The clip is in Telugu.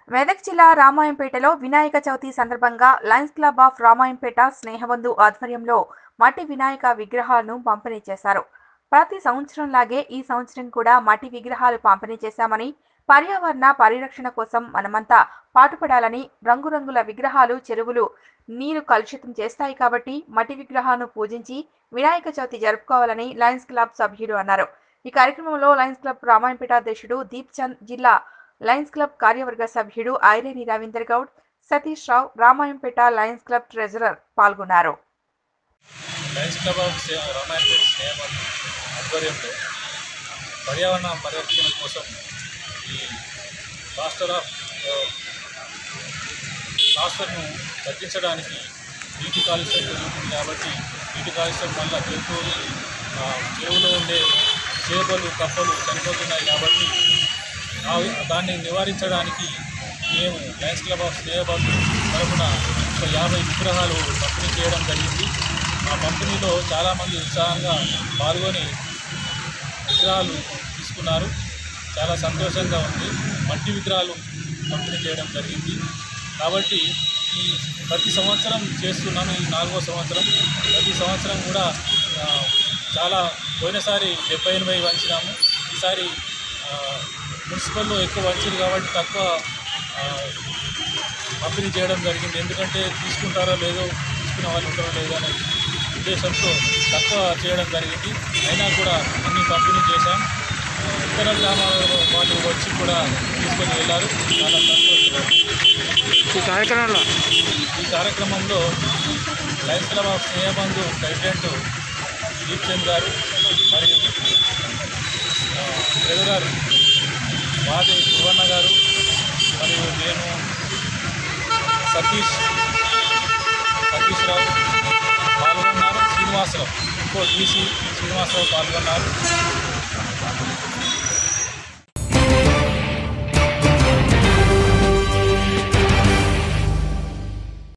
మెదక్ జిల్లా రామాయంపేటలో వినాయక చవితి సందర్భంగా lions club of Ramayampet Snehabandhu ఆధ్వర్యంలో మట్టి వినాయక విగ్రహాలను పంపిణీ చేశారు ప్రతి సంవత్సరంలాగే ఈ సంవత్సరం కూడా మట్టి విగ్రహాలు పంపిణీ చేశామని పర్యావరణ పరిరక్షణ కోసం మనమంతా పాటుపడాలని రంగురంగుల విగ్రహాలు చెరువులు నీరు కలుషితం చేస్తాయి కాబట్టి మట్టి విగ్రహాలను పూజించి వినాయక చవితి జరుపుకోవాలని లయన్స్ క్లబ్ సభ్యులు అన్నారు ఈ కార్యక్రమంలో లయన్స్ క్లబ్ రామాయంపేట అధ్యక్షుడు దీప్ చంద్ జిల్లా లయన్స్ క్లబ్ కార్యవర్గ సభ్యుడు Ireni Ravinder Goud Satish Rao Ramayampet lions club treasurer పాల్గొన్నారు లయన్స్ క్లబ్ ఆఫ్ సే- రామాయణపేట స్నేహం ఆధ్వర్యంలో పర్యావరణ పరిరక్షణ కోసం ఈ ప్లాస్టర్ ఆఫ్ ఆ, ప్లాస్టర్ను తగ్గించడానికి నీటి కాలుష్యం జరుగుతుంది కాబట్టి నీటి కాలుష్యం వల్ల జంతువులు ఆ, చెరువులో ఉండే చేపలు కప్పలు చనిపోతున్నాయి కాబట్టి ఆ- దాన్ని నివారించడానికి మేము లయన్స్ క్లబ్ ఆఫ్ స్నేహబాబు తరఫున ఒక యాభై విగ్రహాలు పంపిణీ చేయడం జరిగింది ఆ పంపిణీలో చాలామంది ఉత్సాహంగా పాల్గొని విగ్రహాలు తీసుకున్నారు చాలా సంతోషంగా ఉంది మట్టి విగ్రహాలు పంపిణీ చేయడం జరిగింది కాబట్టి ఈ ప్రతి సంవత్సరం చేస్తున్నాను ఈ నాలుగో సంవత్సరం ప్రతి సంవత్సరం కూడా ఆ, చాలా పోయినసారి డెబ్బై ఎనభై వంచినాము ఈసారి ఆ, మున్సిపల్లో ఎక్కువ వంచారు కాబట్టి తక్కువ ఆ, పంపిణీ చేయడం జరిగింది ఎందుకంటే తీసుకుంటారో లేదో తీసుకునే వాళ్ళు ఉంటారో లేదో అనే ఉద్దేశంతో తక్కువ చేయడం జరిగింది అయినా కూడా అన్ని పంపిణీ చేశాం ఆ, ఇతర గ్రామాల వాళ్ళు వచ్చి కూడా తీసుకొని వెళ్ళారు చాలా సంతోషంగా ఈ కార్యక్రమంలో ఈ కార్యక్రమంలో lions club of Snehabandhu president Deep Chand గారు మరియు ఆ, ట్రెజరర్ మాది సువర్ణ గారు మరియు నేను సతీష్ సతీష్ రావు పాల్గొన్నారు శ్రీనివాసరావు ఇంకో టీసీ శ్రీనివాసరావు పాల్గొన్నారు